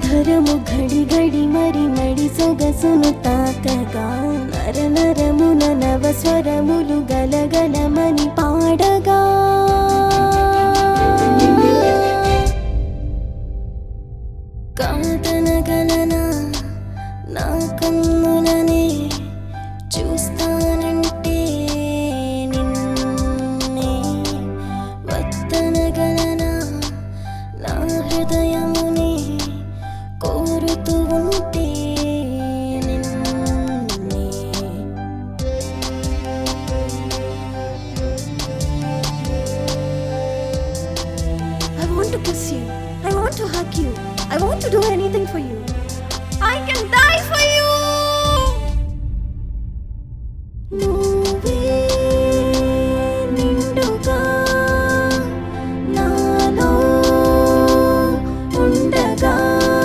అధరము ఘడి ఘడి మరి మడి సొగసును తాకగా నర నరమున నవ స్వరములు గలగలమని పాడగా కాదనగలనా నా కన్నులనే చూస్తానంటే నిన్నే వద్దనగలనా నా హృదయమునే కోరుతూ ఉంటే నిన్నే I want to kiss you. I want to hug you. I want to do anything for you. I can die for you. నువ్వే నిండుగా నాలో ఉండగా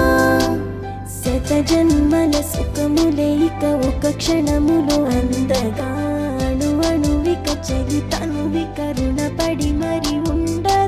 శత జన్మల సుఖములే ఇక ఒక క్షణములో అందగా అణు అణువిక చలి తనువిక రుణపడి మరి ఉండగా